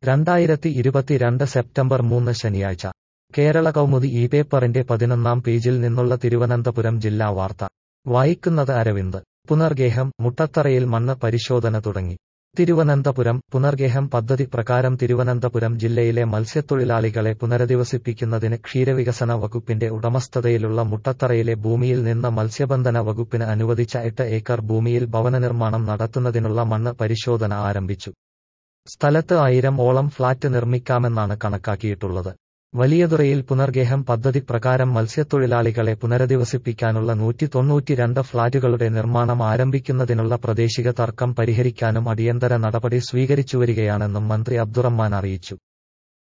രണ്ടായിരത്തി ഇരുപത്തിരണ്ട് സെപ്റ്റംബർ മൂന്ന് ശനിയാഴ്ച കേരള കൗമുദി ഈ പേപ്പറിന്റെ പതിനൊന്നാം പേജിൽ നിന്നുള്ള തിരുവനന്തപുരം ജില്ലാ വാർത്ത വായിക്കുന്നത് അരവിന്ദ് പുനർഗേഹം മുട്ടത്തറയിൽ മണ്ണ് പരിശോധന തുടങ്ങി തിരുവനന്തപുരം പുനർഗേഹം പദ്ധതി പ്രകാരം തിരുവനന്തപുരം ജില്ലയിലെ മത്സ്യത്തൊഴിലാളികളെ പുനരധിവസിപ്പിക്കുന്നതിന് ക്ഷീരവികസന വകുപ്പിന്റെ ഉടമസ്ഥതയിലുള്ള മുട്ടത്തറയിലെ ഭൂമിയിൽ നിന്ന് മത്സ്യബന്ധന വകുപ്പിന് അനുവദിച്ച എട്ട് ഏക്കർ ഭൂമിയിൽ ഭവനനിർമ്മാണം നടത്തുന്നതിനുള്ള മണ്ണ് പരിശോധന ആരംഭിച്ചു സ്ഥലത്ത് ആയിരം ഓളം ഫ്ളാറ്റ് നിർമ്മിക്കാമെന്നാണ് കണക്കാക്കിയിട്ടുള്ളത് വലിയതുറയിൽ പുനർഗേഹം പദ്ധതി പ്രകാരം മത്സ്യത്തൊഴിലാളികളെ പുനരധിവസിപ്പിക്കാനുള്ള നൂറ്റി തൊണ്ണൂറ്റിരണ്ട് ഫ്ളാറ്റുകളുടെ നിർമ്മാണം ആരംഭിക്കുന്നതിനുള്ള പ്രാദേശിക തർക്കം പരിഹരിക്കാനും അടിയന്തര നടപടി സ്വീകരിച്ചുവരികയാണെന്നും മന്ത്രി അബ്ദുറഹ്മാൻ അറിയിച്ചു